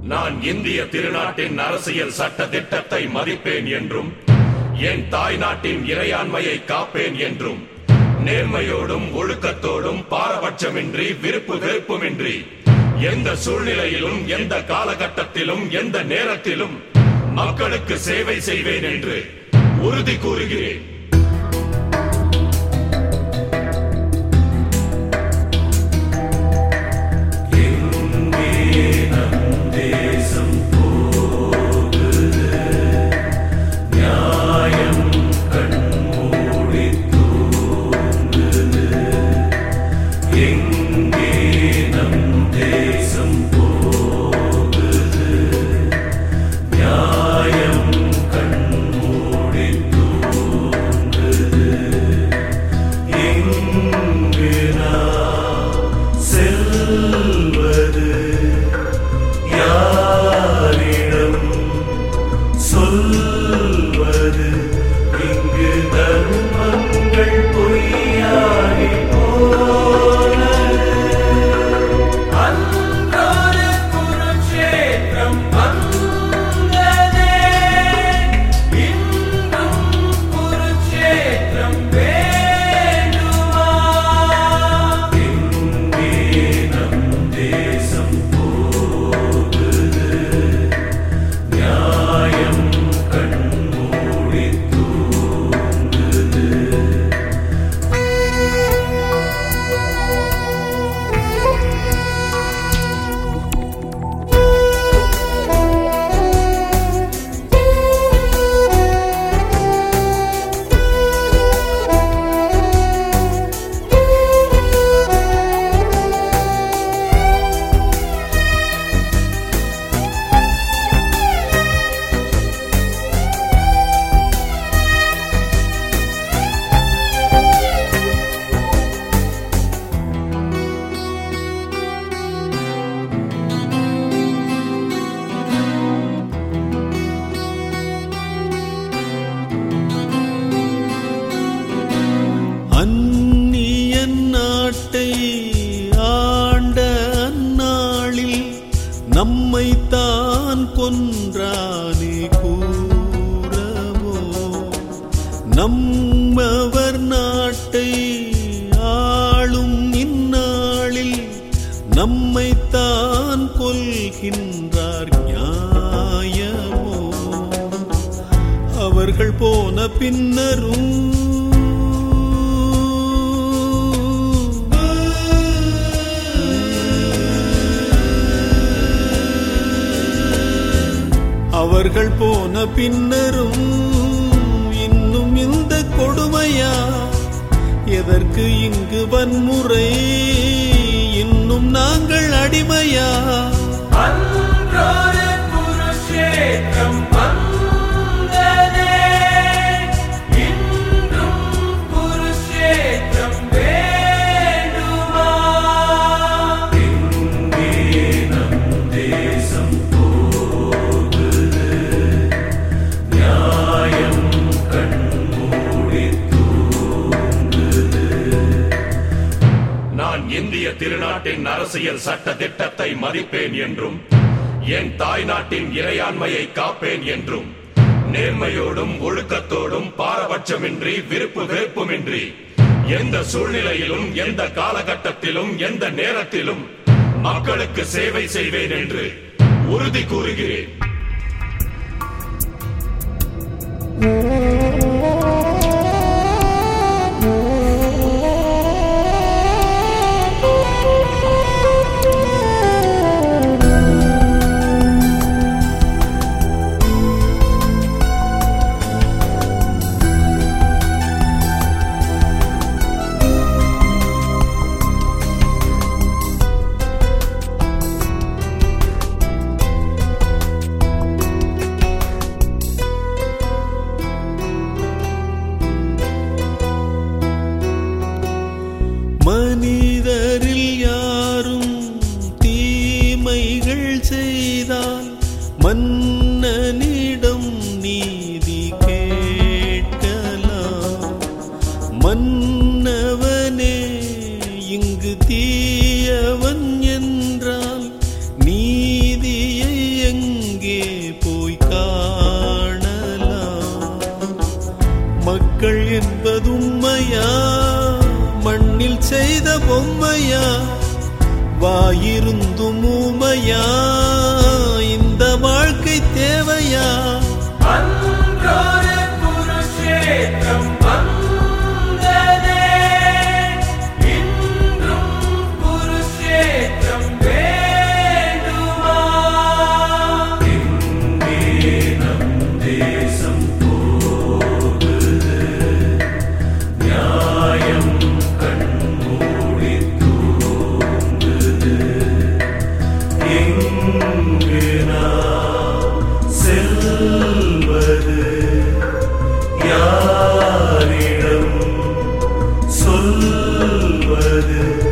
நான் இந்திய திருநாட்டின் அரசியல் சட்ட திட்டத்தை மதிப்பேன் என்றும் என் தாய் நாட்டின் இறையாண்மையை காப்பேன் என்றும் நேர்மையோடும் ஒழுக்கத்தோடும் பாரபட்சமின்றி விருப்பு வெறுப்புமின்றி எந்த சூழ்நிலையிலும் எந்த காலகட்டத்திலும் எந்த நேரத்திலும் மக்களுக்கு சேவை செய்வேன் என்று உறுதி கூறுகிறேன் செல்வது யாரிடம் சொல்வது இங்கு தர்மங்கள் பொய்யாகி போனது அன்றொரு குருட்சேத்திரம் வந்ததே இன்றும் குருட்சேத்திரம் வேண்டுமா எங்கே நம் தேசம் போகுது நியாயம் கண்மூடி தூங்குது அந்நிய நாட்டை ஆண்ட அந்நாளில் நம்மைத்தான் கொன்றானே கூறவோ நம்மவர் நாட்டை ஆளும் இந்நாளில் நம்மைத்தான் கொல்கின்றார் நியாயமோ அவர்கள் போன பின்னரும் அவர்கள் போன பின்னரும் இன்னும் இந்த கொடுமையா எதற்கு இங்கு வன்முறை இன்னும் நாங்கள் அடிமையா அன்றொரு குருஷேத்திரம் வந்ததே இன்றும் குருஷேத்திரம் வேண்டுமா எங்கே நம் தேசம் போகுது நியாயம் கண்மூடி தூங்குது நான் இந்திய திருநாட்டின் அரசியல் சட்ட திட்டத்தை மதிப்பேன் என்றும் என் தாய் நாட்டின் இறையாண்மையை காப்பேன் என்றும் நேர்மையோடும் ஒழுக்கத்தோடும் பாரபட்சமின்றி விருப்பு வெறுப்புமின்றி எந்த சூழ்நிலையிலும் எந்த காலகட்டத்திலும் எந்த நேரத்திலும் மக்களுக்கு சேவை செய்வேன் என்று உறுதி கூறுகிறேன் மனிதரில் யாரும் தீமைகள் செய்தால் மன்னனிடம் நீதி கேட்கலாம் மன்னவனே இங்கு தீயவன் என்றால் நீதியை வாயிருந்தும் ஊமையா இந்த வாழ்க்கை தேவையா அன்றொரு குருஷேத்திரம் வந்ததே இன்றும் குருஷேத்திரம் வேண்டுமா எங்கே நம் தேசம் போகுது நியாயம் கண்மூடி தூங்குது எங்கு நாம் செல்வது யாரிடம் சொல்வது